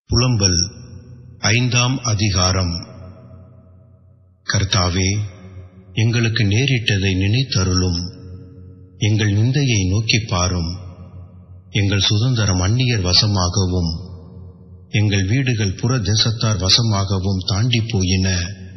புலம்பல் ஐந்தாம் அதிகாரம் கர்த்தாவே எங்களுக்கு நேரிட்டதை நினைத்தருளும் எங்கள் நிந்தையை நோக்கிப் பாரும் எங்கள் சுதந்திரம் அந்நியர் வசமாகவும் எங்கள் வீடுகள் புற தேசத்தார் வசமாகவும் தாண்டி போயின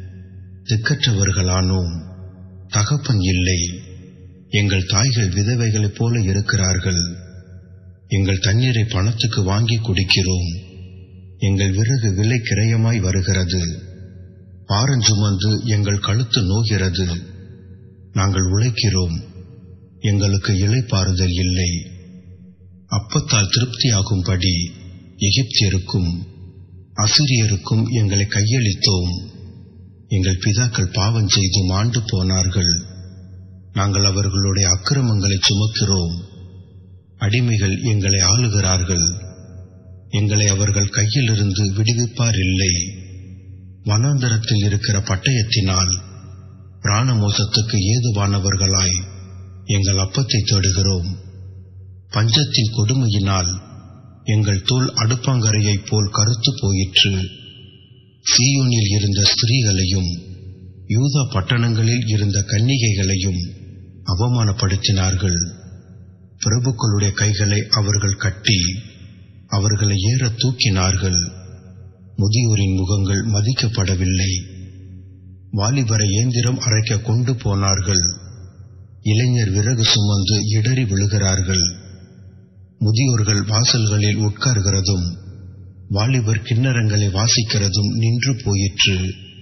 திக்கற்றவர்களானோம் தகப்பன் இல்லை எங்கள் தாய்கள் விதவைகளைப் போல இருக்கிறார்கள் எங்கள் தண்ணீரை பணத்துக்கு வாங்கி குடிக்கிறோம் எங்கள் விறகு விலை கிரயமாய் வருகிறது பாரஞ்சுமந்து எங்கள் கழுத்து நோகிறது நாங்கள் உழைக்கிறோம் எங்களுக்கு இளைப்பாறுதல் இல்லை அப்பத்தால் திருப்தியாகும்படி எகிப்தியருக்கும் அசிரியருக்கும் எங்களை கையளித்தோம் எங்கள் பிதாக்கள் பாவம் செய்து மாண்டு போனார்கள் நாங்கள் அவர்களுடைய அக்கிரமங்களை சுமக்கிறோம் அடிமைகள் எங்களை ஆளுகிறார்கள் எங்களை அவர்கள் கையிலிருந்து விடுவிப்பார் இல்லை வனாந்தரத்தில் இருக்கிற பட்டயத்தினால் பிராண மோசத்துக்கு ஏதுவானவர்களாய் எங்கள் அப்பத்தை தேடுகிறோம் பஞ்சத்தின் கொடுமையினால் எங்கள் தோல் அடுப்பாங்கரையைப் போல் கருத்து போயிற்று சீயோனில் இருந்த ஸ்திரீகளையும் யூதா பட்டணங்களில் இருந்த கன்னிகைகளையும் அவமானப்படுத்தினார்கள் பிரபுக்களுடைய கைகளை அவர்கள் கட்டி அவர்களை ஏற தூக்கினார்கள் முதியோரின் முகங்கள் மதிக்கப்படவில்லை வாலிபரை இயந்திரம் அரைக்க கொண்டு போனார்கள் இளைஞர் விறகு சுமந்து இடறி விழுகிறார்கள் முதியோர்கள் வாசல்களில் உட்கார்கிறதும் வாலிபர் கிண்ணறங்களை வாசிக்கிறதும் நின்று போயிற்று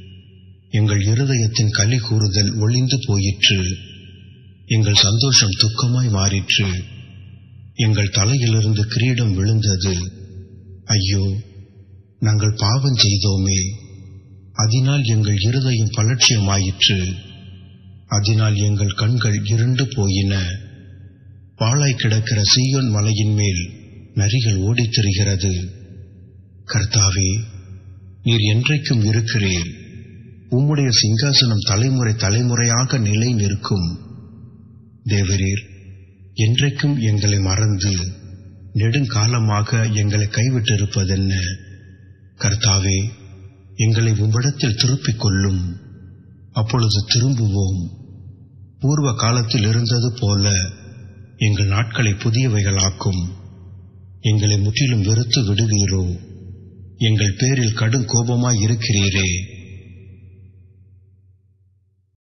எங்கள் இருதயத்தின் களி கூறுதல் ஒளிந்து போயிற்று எங்கள் சந்தோஷம் துக்கமாய் மாறிற்று எங்கள் தலையிலிருந்து கிரீடம் விழுந்தது ஐயோ நாங்கள் பாவம் செய்தோமே அதனால் எங்கள் இருதயம் பலட்சியமாயிற்று அதனால் எங்கள் கண்கள் இருண்டு போயின பாழாய் கிடக்கிற சீயோன் மலையின் மேல் நரிகள் ஓடித் திரிகிறது கர்த்தாவே நீர் என்றைக்கும் இருக்கிறீர் உம்முடைய சிங்காசனம் தலைமுறை தலைமுறையாக நிலை நிற்கும் தேவரீர் என்றைக்கும் எங்களை மறந்து நெடுங்காலமாக எங்களை கைவிட்டிருப்பதென்ன கர்த்தாவே எங்களை உம்மிடத்தில் திருப்பிக் கொள்ளும் அப்பொழுது திரும்புவோம் பூர்வ காலத்தில் இருந்தது போல எங்கள் நாட்களை புதியவைகளாக்கும் எங்களை முற்றிலும் வெறுத்து விடுவீரோ எங்கள் பேரில் கடும் கோபமாய் இருக்கிறீரே